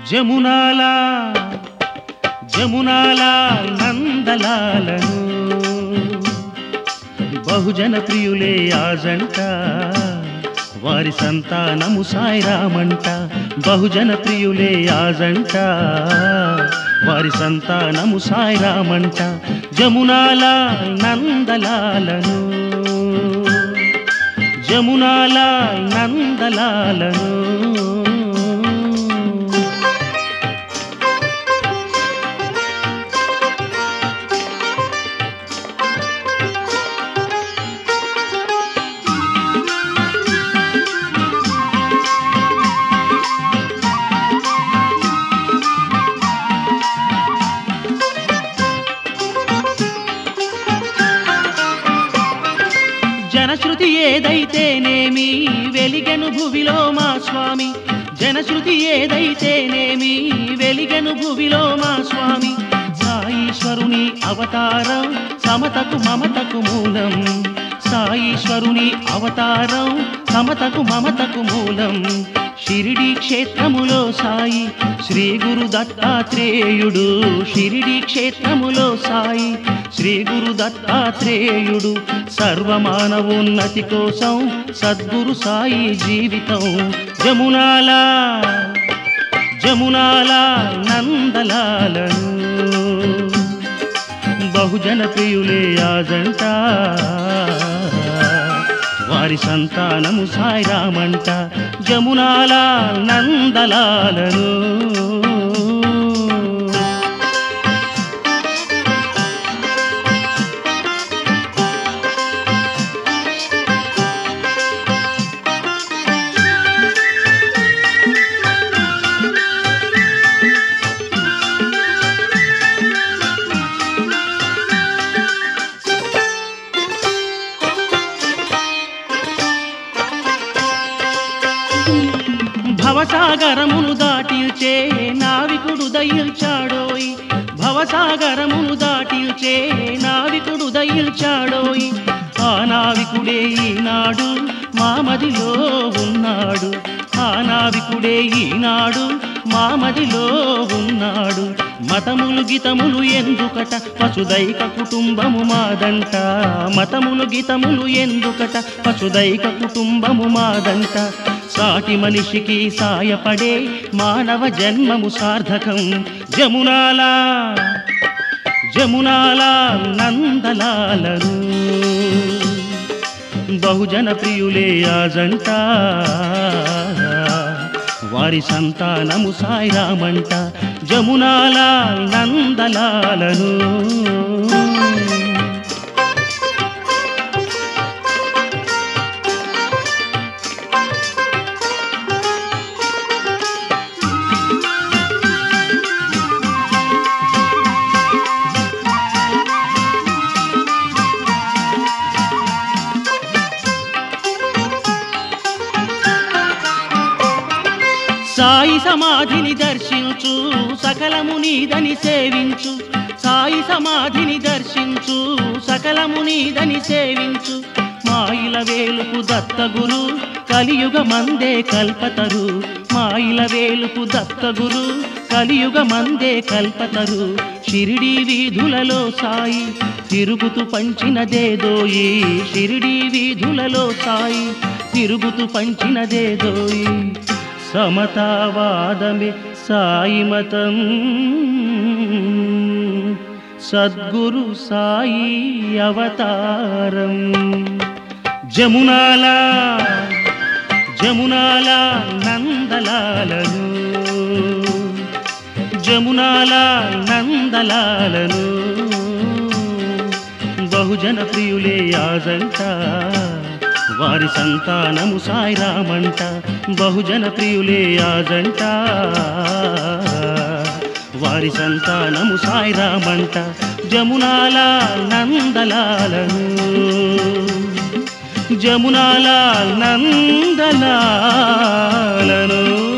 జమునాల జమునాల నందలాలను బహుజన ప్రియులే ఆజంట వారి సంతానము సాయిరామంట బహుజన ప్రియులే ఆజంట వారి సంతానము సాయిరామంట జమునాల నందలాలను జమునాల నందలాలను జనశ్రుతి ఏదైతేనేమి వెలిగెను భువిలో మా స్వామి జనశ్రుతి ఏదైతేనేమి వెలిగెను భువిలో మా స్వామి సాయీశ్వరుని అవతారం సమతకు మమతకు మూలం సాయీశ్వరుని అవతారం సమతకు మమతకు మూలం షిరిడి క్షేత్రములో సాయి శ్రీ గురు దత్తాత్రేయుడు షిరిడి క్షేత్రములో సాయి శ్రీ గురు దత్తాత్రేయుడు సర్వమానవోన్నతి కోసం సద్గురు సాయి జీవితం జమునాల జమునాల నందలాలను బహుజన ప్రియులే ఆజంట వారి సంతానము సాయిరామంట జమునాల నందలాలను భవసాగరమును దాటిల్చే నావికుడు దయిల్చాడోయ్ భవసాగరమును దాటిల్చే నావికుడు దయిల్చాడోయ్ ఆ నావికుడే ఈనాడు మామదిలో ఉన్నాడు ఆ నావికుడే ఈనాడు మామదిలో ఉన్నాడు మతములు గితములు ఎందుకట పశుదైక కుటుంబము మాదంట మతములు గితములు ఎందుకట పశుదైక కుటుంబము మాదంట సాటి మనిషికి సాయపడే మానవ జన్మము సార్థకం జమునాల జమునాల నందలాలను బహుజన ప్రియులే ఆజంట వారి సంతానము సాయిరామంట జమునాల నందలాలను సాయి సమాధిని దర్శించు సకలము నీదని సేవించు సాయి సమాధిని దర్శించు సకలము నీదని సేవించు మాయిల వేలుపు దత్తగురు కలియుగ మందే కల్పతరు మాయిల వేలుపు దత్తగురు కలియుగ మందే కల్పతరు షిరిడి వీధులలో సాయి తిరుగుతూ పంచినదేదోయి షిరిడి వీధులలో సాయి తిరుగుతూ పంచినదేదోయి సమతావాదమే సాయి మతం సద్గురు సాయి అవతారం జమునాల జమునాల నందలాలను జమునాల నందలాలను బహుజన ప్రియులే ఆజంట వారి సంతానము సాయిరామంట బహుజన ప్రియులే ఆజంట వారి సంతానము సాయిరామంట జమునాల నందలాలను జమునాల నందలాలను